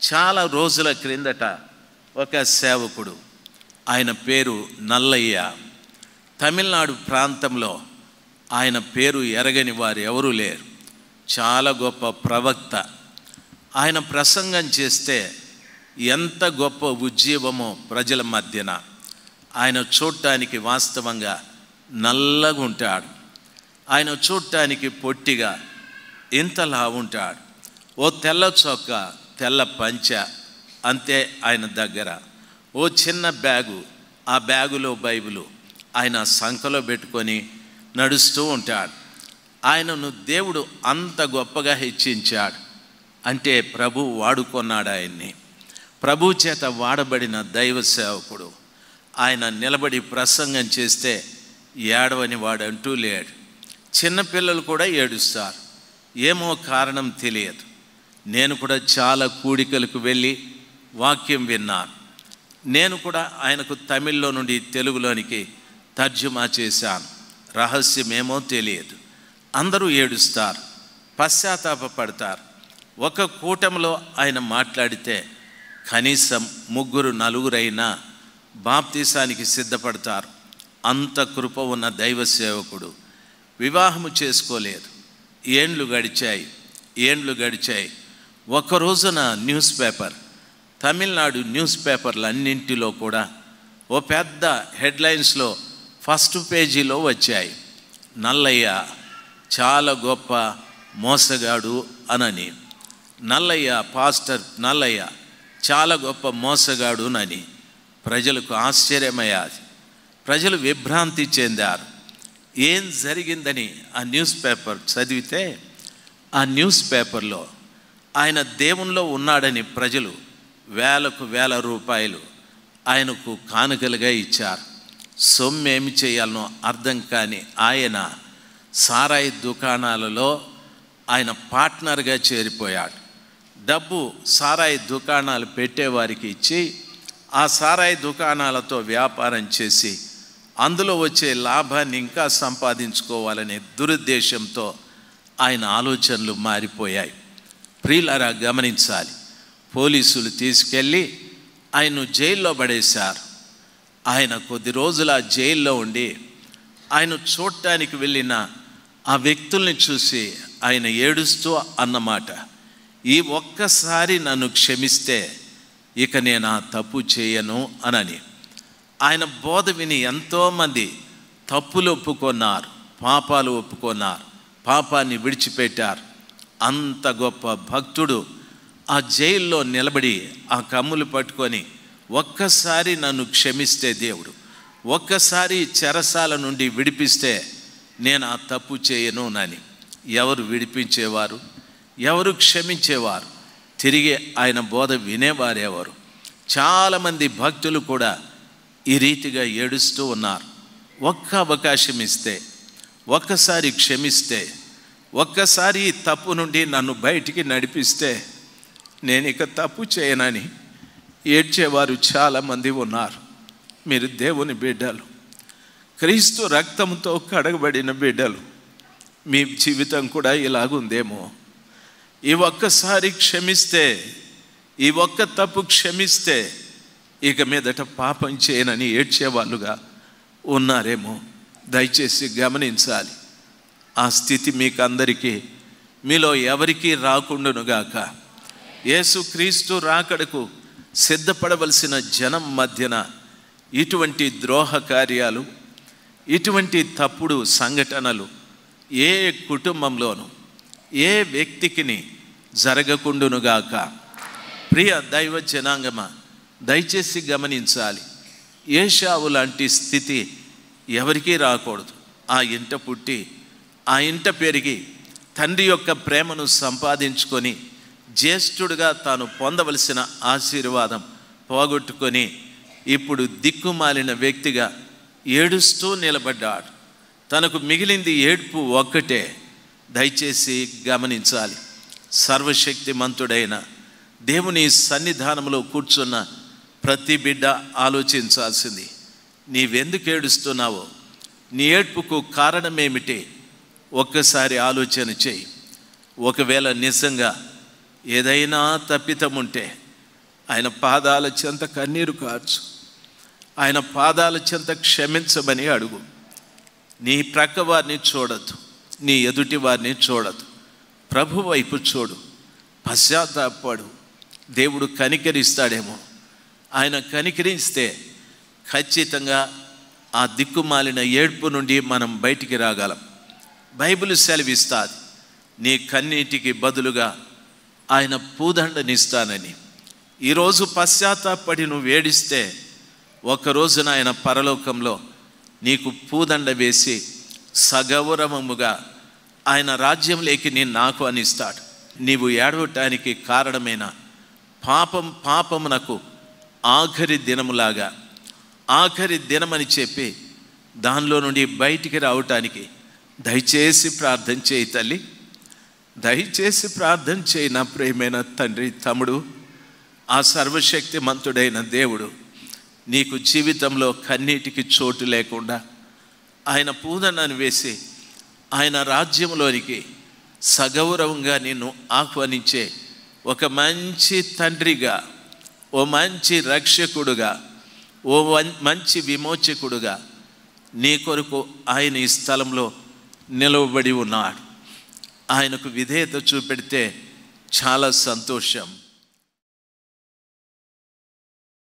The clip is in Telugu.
చాలా రోజుల క్రిందట ఒక సేవకుడు ఆయన పేరు నల్లయ్య తమిళనాడు ప్రాంతంలో ఆయన పేరు ఎరగని వారు ఎవరూ లేరు చాలా గొప్ప ప్రవక్త ఆయన ప్రసంగం చేస్తే ఎంత గొప్ప ఉజ్జీవమో ప్రజల మధ్యన ఆయన చూడటానికి వాస్తవంగా నల్లగా ఉంటాడు ఆయన చూడటానికి పొట్టిగా ఇంతలా ఉంటాడు ఓ తెల్ల చొక్క తెల్ల పంచ అంతే ఆయన దగ్గర ఓ చిన్న బ్యాగు ఆ బ్యాగులో బైబిలు ఆయన సంఖలో పెట్టుకొని నడుస్తూ ఉంటాడు ఆయనను దేవుడు అంత గొప్పగా హెచ్చించాడు అంటే ప్రభు వాడుకున్నాడు ఆయన్ని ప్రభు చేత వాడబడిన దైవ సేవకుడు ఆయన నిలబడి ప్రసంగం చేస్తే ఏడవని వాడు అంటూ లేడు చిన్నపిల్లలు కూడా ఏడుస్తారు ఏమో కారణం తెలియదు నేను కూడా చాలా కూడికలకు వెళ్ళి వాక్యం విన్నాను నేను కూడా ఆయనకు తమిళ్లో నుండి తెలుగులోనికి తర్జుమా చేశాను రహస్యమేమో తెలియదు అందరూ ఏడుస్తారు పశ్చాత్తాపడతారు ఒక కూటమిలో ఆయన మాట్లాడితే కనీసం ముగ్గురు నలుగురైనా బాప్తీసానికి సిద్ధపడతారు అంత కృప ఉన్న దైవ సేవకుడు వివాహము చేసుకోలేదు ఏండ్లు గడిచాయి ఏండ్లు గడిచాయి ఒక రోజున న్యూస్ పేపర్ తమిళనాడు న్యూస్ పేపర్లు అన్నింటిలో కూడా ఓ పెద్ద హెడ్లైన్స్లో ఫస్ట్ పేజీలో వచ్చాయి నల్లయ్య చాలా గొప్ప మోసగాడు అనని నల్లయ్య పాస్టర్ నల్లయ్య చాలా గొప్ప మోసగాడు అని ప్రజలకు ఆశ్చర్యమయ్యాది ప్రజలు విభ్రాంతి చెందారు ఏం జరిగిందని ఆ న్యూస్ పేపర్ చదివితే ఆ న్యూస్ పేపర్లో ఆయన దేవునిలో ఉన్నాడని ప్రజలు వేలకు వేల రూపాయలు ఆయనకు కానుకలుగా ఇచ్చారు సొమ్ము ఏమి చేయాలనో అర్థం కాని ఆయన సారాయి దుకాణాలలో ఆయన పార్ట్నర్గా చేరిపోయాడు డబ్బు సారాయి దుకాణాలు పెట్టేవారికి ఇచ్చి ఆ సారాయి దుకాణాలతో వ్యాపారం చేసి అందులో వచ్చే లాభాన్ని ఇంకా సంపాదించుకోవాలనే దురుద్దేశంతో ఆయన ఆలోచనలు మారిపోయాయి ప్రియులరా గమనించాలి పోలీసులు తీసుకెళ్ళి ఆయన్ను జైల్లో పడేశారు ఆయన కొద్ది రోజులు ఆ జైల్లో ఉండి ఆయన చూడటానికి వెళ్ళిన ఆ వ్యక్తుల్ని చూసి ఆయన ఏడుస్తూ అన్నమాట ఈ ఒక్కసారి నన్ను క్షమిస్తే ఇక నేను ఆ తప్పు చేయను అనని ఆయన బోధ విని ఎంతోమంది తప్పులు ఒప్పుకున్నారు పాపాలు ఒప్పుకున్నారు పాపాన్ని విడిచిపెట్టారు అంత గొప్ప భక్తుడు ఆ జైల్లో నిలబడి ఆ కమ్ములు పట్టుకొని ఒక్కసారి నన్ను క్షమిస్తే దేవుడు ఒక్కసారి చెరసాల నుండి విడిపిస్తే నేను ఆ తప్పు చేయను నని ఎవరు విడిపించేవారు ఎవరు క్షమించేవారు తిరిగి ఆయన బోధ వినేవారెవరు చాలామంది భక్తులు కూడా ఈ రీతిగా ఏడుస్తూ ఉన్నారు ఒక్క అవకాశం ఇస్తే ఒక్కసారి క్షమిస్తే ఒక్కసారి ఈ తప్పు నుండి నన్ను బయటికి నడిపిస్తే నేను ఇక తప్పు చేయనని ఏడ్చేవారు చాలామంది ఉన్నారు మీరు దేవుని బిడ్డలు క్రీస్తు రక్తంతో కడగబడిన బిడ్డలు మీ జీవితం కూడా ఇలాగుందేమో ఈ ఒక్కసారి క్షమిస్తే ఈ ఒక్క తప్పు క్షమిస్తే ఇక మీదట పాపం చేయనని ఏడ్చేవాళ్ళుగా ఉన్నారేమో దయచేసి గమనించాలి ఆ స్థితి మీకు అందరికీ మీలో ఎవరికీ రాకుండానుగాక యేసుక్రీస్తు రాకడకు సిద్ధపడవలసిన జనం మధ్యన ఇటువంటి ద్రోహ కార్యాలు ఇటువంటి తప్పుడు సంఘటనలు ఏ కుటుంబంలోనూ ఏ వ్యక్తికిని జరగకుండునుగాక ప్రియ దైవ జనాంగమ దయచేసి గమనించాలి ఏషావు లాంటి స్థితి ఎవరికీ రాకూడదు ఆ ఇంట పుట్టి ఆ ఇంట పెరిగి తండ్రి యొక్క ప్రేమను సంపాదించుకొని జ్యేష్ఠుడుగా తాను పొందవలసిన ఆశీర్వాదం పోగొట్టుకొని ఇప్పుడు దిక్కుమాలిన వ్యక్తిగా ఏడుస్తూ నిలబడ్డాడు తనకు మిగిలింది ఏడ్పు ఒక్కటే దయచేసి గమనించాలి సర్వశక్తిమంతుడైన దేవుని సన్నిధానంలో కూర్చున్న ప్రతి బిడ్డ ఆలోచించాల్సింది నీవెందుకు ఏడుస్తున్నావో నీ ఏడ్పుకు కారణమేమిటి ఒక్కసారి ఆలోచన చేయి ఒకవేళ నిజంగా ఏదైనా తప్పితం ఉంటే ఆయన పాదాల చెంత కన్నీరు కార్చు ఆయన పాదాల చెంత క్షమించమని అడుగు నీ ప్రక్క వారిని చూడద్దు నీ ఎదుటి వారిని చూడదు ప్రభు వైపు చూడు పశ్చాత్తాపడు దేవుడు కనికరిస్తాడేమో ఆయన కనికరిస్తే ఖచ్చితంగా ఆ దిక్కుమాలిన ఏడ్పు నుండి మనం బయటికి రాగలం బైబిల్ సెలవిస్తాది నీ కన్నీటికి బదులుగా ఆయన పూదండనిస్తానని ఈరోజు పశ్చాత్తాపడి నువ్వు ఏడిస్తే ఒకరోజున ఆయన పరలోకంలో నీకు పూదండ వేసి సగౌరవముగా ఆయన రాజ్యంలోకి నేను నాకు అనిస్తాడు నీవు ఏడవటానికి కారణమైన పాపం పాపమునకు ఆఖరి దినములాగా ఆఖరి దినమని చెప్పి దానిలో నుండి బయటికి రావటానికి దయచేసి ప్రార్థన చేయి తల్లి దయచేసి ప్రార్థన చేయి నా ప్రేమైన తండ్రి తమ్ముడు ఆ సర్వశక్తిమంతుడైన దేవుడు నీకు జీవితంలో కన్నీటికి చోటు లేకుండా ఆయన పూదనను వేసి ఆయన రాజ్యంలోనికి సగౌరవంగా నిన్ను ఆహ్వానించే ఒక మంచి తండ్రిగా ఓ మంచి రక్షకుడుగా ఓ వన్- మంచి విమోచకుడుగా నీ కొరకు ఆయన ఈ స్థలంలో నిలవబడి ఉన్నాడు ఆయనకు విధేయత చూపెడితే చాలా సంతోషం